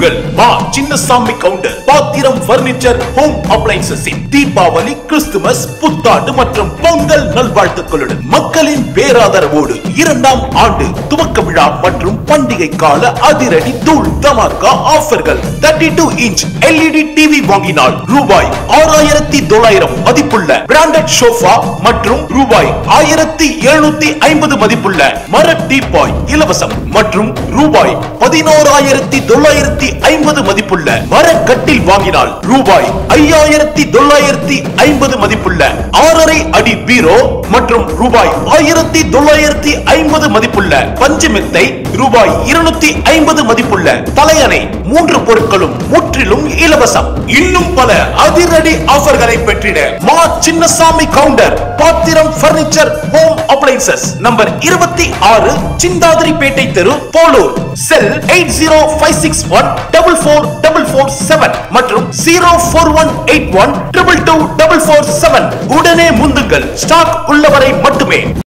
உங்கள் மா சின்னசாமி கவுண்டர் பாத்திரம் furniture home appliances Deepavali Christmas புத்தாண்டு மற்றும் பொங்கல் நல்வாழ்த்துக்களுடன் மக்களின் பேராதரவோடு இரண்டாம் ஆண்டு துவக்க விழா மற்றும் பண்டிகை கால அதிரடி தூள் தமாக்கா ஆஃபர்கள் thirty two inch LED TV வாங்கினால் ரூபாய் ஆறாயிரத்தி தொள்ளாயிரம் மதிப்புள்ள பிராண்டட் சோஃபா மற்றும் ரூபாய் ஆயிரத்தி எழுநூத்தி ஐம்பது மதிப்புள்ள மர டீபாய் இலவசம் மற்றும் ரூபாய் பதினோராயிரத்தி தொள்ளாயிரத்தி ஐம்பது மதிப்புள்ள மர கட்டில் வாங்கினால் ரூபாய் ஐயாயிரத்தி தொள்ளாயிரத்தி ஐம்பது மதிப்புள்ள ஆறரை அடி பீரோ மற்றும் ரூபாய் ஆயிரத்தி தொள்ளாயிரத்தி ஐம்பது மதிப்புள்ள பஞ்சமெத்தை ரூபாய் இருநூத்தி ஐம்பது மதிப்புள்ள தலையணை மூன்று பொருட்களும் முற்றிலும் இலவசம் இன்னும் பல அதிரடி ஆஃபர்களை பெற்றிட மா சின்னசாமி கவுண்டர் பாத்திரம் பர்னிச்சர் ஹோம் அப்ளைன்சஸ் நம்பர் இருபத்தி ஆறு சிந்தாதிரிப்பேட்டை தெரு Polur cell eight zero five six one double four double four seven மற்றும் zero four one eight one triple two double four seven உடனே முந்துங்கள் ஸ்டாக் உள்ளவரை மட்டுமே